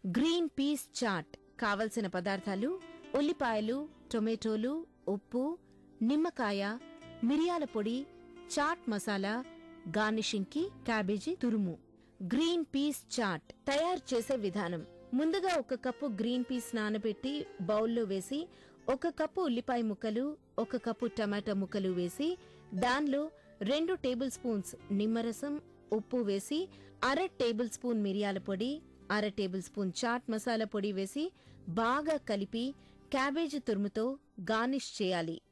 green peas chat కావలసిన పదార్థాలు ఉల్లిపాయలు టొమాటోలు ఉప్పు నిమ్మకాయ మిరియాల పొడి చాట్ మసాలా గార్నిషింగ్ కి క్యాబేజీ తురుము గ్రీన్ పీస్ చాట్ తయారు చేసే విధానం ముందుగా ఒక కప్పు గ్రీన్ పీస్ నానబెట్టి బౌల్లో వేసి ఒక కప్పు ఉల్లిపాయ ముక్కలు ఒక కప్పు టమాటా ముక్కలు వేసి దానిలో రెండు టేబుల్ స్పూన్స్ నిమ్మరసం ఉప్పు వేసి అర టేబుల్ స్పూన్ మిరియాల పొడి అర టేబుల్ స్పూన్ చాట్ మసాలా పొడి వేసి బాగా కలిపి క్యాబేజీ తురుముతో గార్నిష్ చేయాలి